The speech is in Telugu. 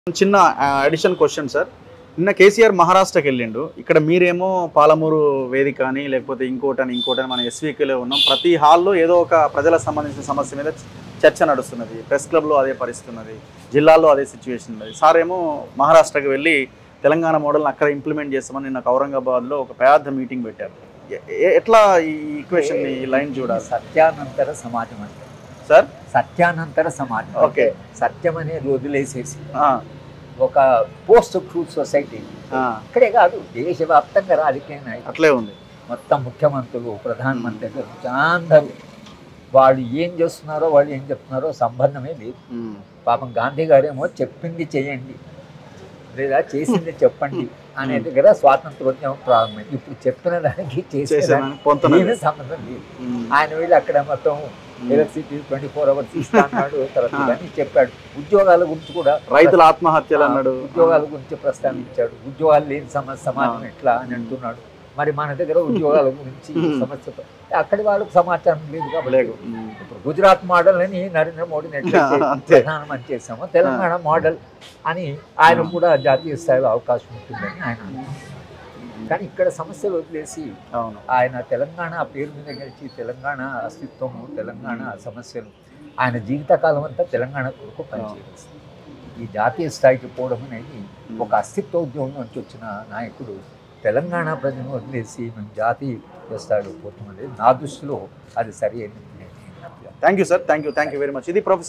చిన్న అడిషన్ క్వశ్చన్ సార్ నిన్న కేసీఆర్ మహారాష్ట్రకి వెళ్ళిండు ఇక్కడ మీరేమో పాలమూరు వేదిక అని లేకపోతే ఇంకోటని ఇంకోటని మన ఎస్వీకేలో ఉన్నాం ప్రతి హాల్లో ఏదో ఒక ప్రజలకు సంబంధించిన సమస్య మీద చర్చ నడుస్తున్నది ప్రెస్ క్లబ్లో అదే పరిస్థితి ఉన్నది జిల్లాల్లో అదే సిచ్యువేషన్ ఉన్నది సార్ ఏమో మహారాష్ట్రకి వెళ్ళి తెలంగాణ మోడల్ని అక్కడ ఇంప్లిమెంట్ చేస్తామని నిన్న ఔరంగాబాద్లో ఒక పెద్ద మీటింగ్ పెట్టారు ఎ- ఎ- ఎట్లా ఈ ఈక్వేషన్ ఈ లైన్ చూడాలి సత్యానంతర సమాజం అంటే సార్ సత్యానంతర సమాజం ఓకే. సత్యం అనేది వదిలేసేసి ఆ, ఒక పోస్ట్ ట్రూత్ సొసైటీ ఆ, ఇక్కడే కాదు దేశవ్యాప్తంగా రాజకీయ నాయకులు అట్లే ఉంది మొత్తం ముఖ్యమంత్రులు ప్రధానమంత్రులు అందరూ వాళ్ళు ఏం చేస్తున్నారో వాళ్ళు ఏం చెప్తున్నారో సంబంధమే లేదు ఉమ్, పాపం గాంధీ గారేమో చెప్పింది చేయండి లేదా చేసింది చెప్పండి అనే దగ్గర స్వాతంత్రోద్యమం ప్రారంభమైంది ఇప్పుడు చెప్పిన దానికి చేసిన చేసేదానికి పొంతన ఏమీ సంబంధం లేదు ఉమ్, ఆయన వెళ్ళి అక్కడ మొత్తం ఉమ్. ఎలక్ట్రిసిటీ ట్వంటీ ఫోర్ అవర్స్ ఇస్తా అన్నాడు తర్వాత ఆ. ఇవన్నీ చెప్పాడు ఉద్యోగాల గురించి కూడా రైతుల ఆత్మహత్యలు అన్నాడు ఉద్యోగాల గురించి ప్రస్తావించాడు ఉద్యోగాలు లేని సమస్య సమాజం ఎట్లా అని అంటున్నాడు మరి మన దగ్గర ఉద్యోగాల గురించి ఉమ్. సమస్య అక్కడి వాళ్ళకి సమాచారం లేదు కాబట్టి లేదు ఉమ్, ఇప్పుడు గుజరాత్ మోడల్ అని నరేంద్ర మోడీని ఎట్లయితే అంతే. ప్రధానమంత్రి చేసామో తెలంగాణ మోడల్ అని ఆయన కూడా జాతీయ స్థాయిలో అవకాశం ఉంటుందని ఆయన అన్నారు. కానీ ఇక్కడ సమస్యలు వదిలేసి అవును ఆయన తెలంగాణ పేరు మీద గెలిచి తెలంగాణ అస్తిత్వము తెలంగాణ సమస్యలు ఆయన జీవితకాలం అంతా తెలంగాణ కొరకు పనిచేయాల్సింది ఈ జాతీయ స్థాయికి పోవడం అనేది ఒక అస్తిత్వ ఉద్యోగం నుంచి వచ్చిన నాయకుడు తెలంగాణ ప్రజలను వదిలేసి మేము జాతీయ స్థాయిలో పోతాం అనేది నా దృష్టిలో అది సరి అయిన thank you sir thank you thank you very much ఇది ప్రొఫెసర్